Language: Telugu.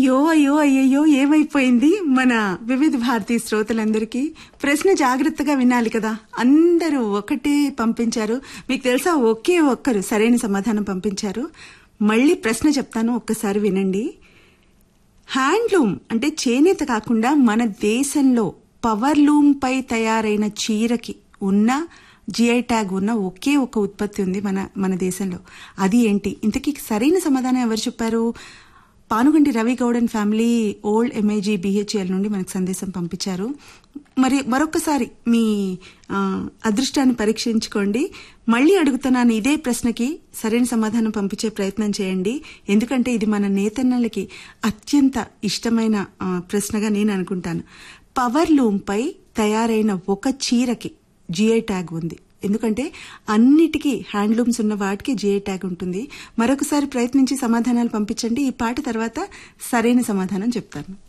అయ్యో అయ్యో అయ్యయ్యో ఏమైపోయింది మన వివిధ భారతీ శ్రోతలందరికీ ప్రశ్న జాగ్రత్తగా వినాలి కదా అందరూ ఒకటే పంపించారు మీకు తెలుసా ఒకే ఒక్కరు సరైన సమాధానం పంపించారు మళ్ళీ ప్రశ్న చెప్తాను ఒక్కసారి వినండి హ్యాండ్లూమ్ అంటే చేనేత కాకుండా మన దేశంలో పవర్ లూమ్ పై తయారైన చీరకి ఉన్న జిఐ ట్యాగ్ ఉన్న ఒకే ఒక ఉత్పత్తి ఉంది మన మన దేశంలో అది ఏంటి ఇంతకీ సరైన సమాధానం ఎవరు చెప్పారు Panuganti Ravi Goud and family old MIG BHEL నుండి మనకు సందేశం పంపించారు మరి మరొకసారి మీ ఆ, అదృష్టాన్ని పరీక్షించుకోండి మళ్ళీ అడుగుతున్నాను ఇదే ప్రశ్నకి సరైన సమాధానం పంపించే ప్రయత్నం చేయండి ఎందుకంటే ఇది మన నేతన్నలకి అత్యంత ఇష్టమైన ఆ, ప్రశ్నగా నేను అనుకుంటాను పవర్ లూమ్ పై తయారైన ఒక చీరకి జిఐ ట్యాగ్ ఉంది ఎందుకంటే అన్నిటికీ హ్యాండ్లూమ్స్ ఉన్న వాటికి జిఐ ట్యాగ్ ఉంటుంది మరొకసారి ప్రయత్నించి సమాధానాలు పంపించండి ఈ పాట తర్వాత సరైన సమాధానం చెప్తాను